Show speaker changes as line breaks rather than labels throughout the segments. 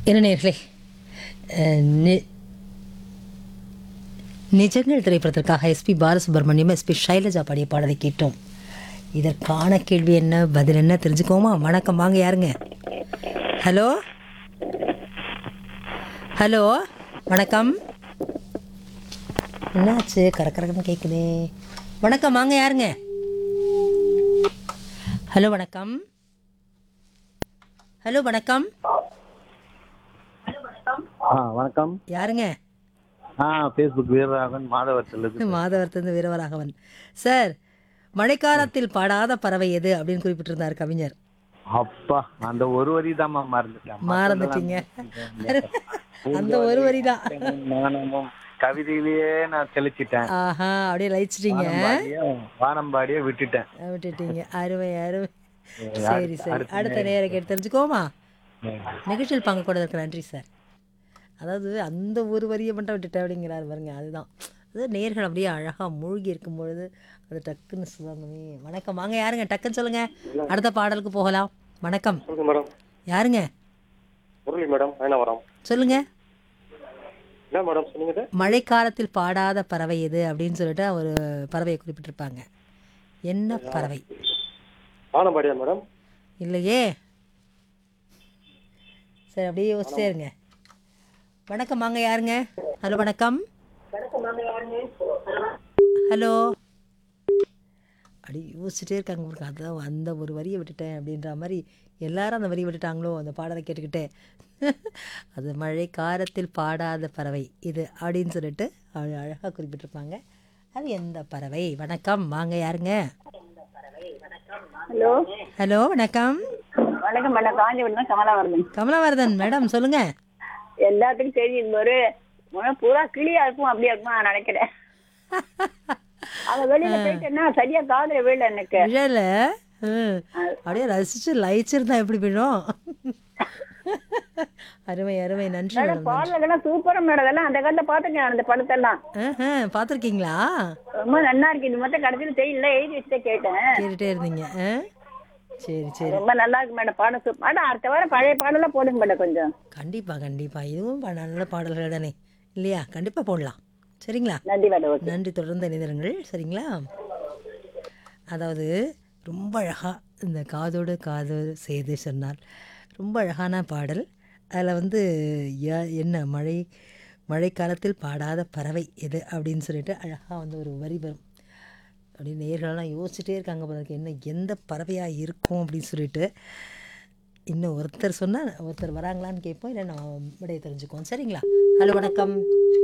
என்ன நேர்களே அஹ், நி- நிஜங்கள் திரைப்படத்திற்காக எஸ்பி பாலசுப்ரமணியம் எஸ்பி ஷைலஜா பாடிய பாடலை கேட்டோம் இதற்கான கேள்வி என்ன பதில் என்ன தெரிஞ்சுக்கோமா வணக்கம் வாங்க யாருங்க ஹலோ ஹலோ வணக்கம் என்னாச்சு கரக்கரக்கன்னு கேட்குதே வணக்கம் வாங்க யாருங்க ஹலோ வணக்கம் ஹலோ வணக்கம்
ஆ வணக்கம்
யாருங்க
ஆ ஃபேஸ்புக் வீரராகவன் மாதவரத்திலிருந்து
மாதவர்த்தந்து வீரவராகவன் சார் மழைக்காலத்தில் பாடாத பறவை எது அப்படின்னு குறிப்பிட்டிருந்தார் கவிஞர்
அப்பா அந்த ஒரு வரி தான் மறந்துட்டேன்
மறந்துட்டீங்க அந்த ஒரு வரி தான்
நானும் கவிதையிலேயே நான் தெளிச்சிட்டேன்
ஆஹா அப்படியே லயிச்சிட்டீங்க
வானம்பாடியே வானம்பாடியே விட்டுட்டேன்
விட்டுட்டீங்க அருமை அருமை சரி சரி அடுத்த நேரம் கேட்டு தெரிஞ்சுக்கோமா நிகழ்ச்சியில் பங்கு கூட இருக்க நன்றி சார் அதாவது அந்த ஒரு வரியை மட்டும் விட்டுட்டேன் அப்படிங்கிறாரு பாருங்க அதுதான் அது நேர்கள் அப்படியே அழகாக மூழ்கி இருக்கும் பொழுது அது டக்குன்னு சுதாரணமே வணக்கம் வாங்க யாருங்க டக்குன்னு சொல்லுங்க அடுத்த பாடலுக்கு போகலாம் வணக்கம்
சொல்லுங்க மேடம்
யாருங்க
முரளி மேடம் வரம்
சொல்லுங்க
என்ன மேடம் சொன்னீங்க இது?
மழைக்காலத்தில் பாடாத பறவை எது அப்படின்னு சொல்லிட்டு ஒரு பறவையை குறிப்பிட்டிருப்பாங்க என்ன பறவை
வானம்பாடியா மேடம்
இல்லையே சரி அப்படியே யோசிச்சே இருங்க வணக்கம் வாங்க யாருங்க ஹலோ வணக்கம் ஹலோ அப்படி யோசிச்சுட்டே இருக்காங்க உங்களுக்கு அதான் அந்த ஒரு வரியை விட்டுட்டேன் அப்படின்ற மாதிரி எல்லாரும் அந்த வரியை விட்டுட்டாங்களோ அந்த பாடலை கேட்டுக்கிட்டே அது மழை காலத்தில் பாடாத பறவை இது அப்படின்னு சொல்லிட்டு அழ- அழகா குறிப்பிட்டிருப்பாங்க அது எந்த பறவை வணக்கம் வாங்க யாருங்க
ஹலோ
ஹலோ வணக்கம்
வணக்கம் மேடம் காஞ்சிபுரம் கமலாவரதன்
கமலாவரதன் மேடம் சொல்லுங்க
எல்லாத்துக்கும் தெரியும் ஒரு முன்ன பூரா கிளியா இருக்கும் அப்படியே இருக்கும் நான் நினைக்கிறேன் அவ வெளியில போயிட்டேன்னா சரியா காதுல வீழ எனக்கு
விழல ம். அப்படியே ரசிச்சு லயிச்சிருந்தா எப்படி போயிடும் அருமை அருமை நன்றி
மேடம்
மேடம்
பாடலாம் சூப்பரா மேடம் அதெல்லாம் அந்த காலத்துல பாத்துக்கேன் அந்த படத்தெல்லாம்
ஆஹா, பார்த்திருக்கீங்களா
ரொம்ப நல்லா இருக்கு இது மொத்தம் கடைசியில தெரியல எழுதி வச்சுட்டே கேட்டேன்
கேட்டுட்டே இருந்தீங்க ஆ? சரி சரி
ரொம்ப நல்லா இருக்கு மேடம் பாடம் சூப் மேடம் அடுத்த வாரம் பழைய பாடலாம் போடுங்க மேடம் கொஞ்சம்
கண்டிப்பா கண்டிப்பா இதுவும் ப- நல்ல பாடல்கள் தானே இல்லையா கண்டிப்பா போடலாம் சரிங்களா
நன்றி மேடம் ஓகே
நன்றி தொடர்ந்து இணைந்திருங்கள் சரிங்களா அதாவது ரொம்ப அழகாக இந்த காதோடு காது செய்து சொன்னால் ரொம்ப அழகான பாடல் அதில் வந்து ய- என்ன மழை மழைக்காலத்தில் பாடாத பறவை எது அப்படின்னு சொல்லிட்டு அழகாக வந்து ஒரு வரி வரும் அப்படின்னு நேர்களெல்லாம் யோசிச்சுட்டே இருக்காங்க போல இருக்கு. என்ன எந்த பறவையாக இருக்கும் அப்படின்னு சொல்லிட்டு இன்னும் ஒருத்தர் சொன்னால் ஒருத்தர் வராங்களான்னு கேட்போம் இல்லை நான் விடைய தெரிஞ்சுக்குவோம் சரிங்களா ஹலோ வணக்கம்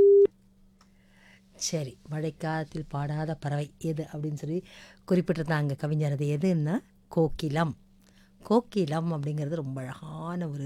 சரி மழைக்காலத்தில் பாடாத பறவை எது அப்படின்னு சொல்லி குறிப்பிட்டிருந்தாங்க கவிஞர் அது எதுன்னா கோகிலம் கோகிலம் அப்படிங்கிறது ரொம்ப அழகான ஒரு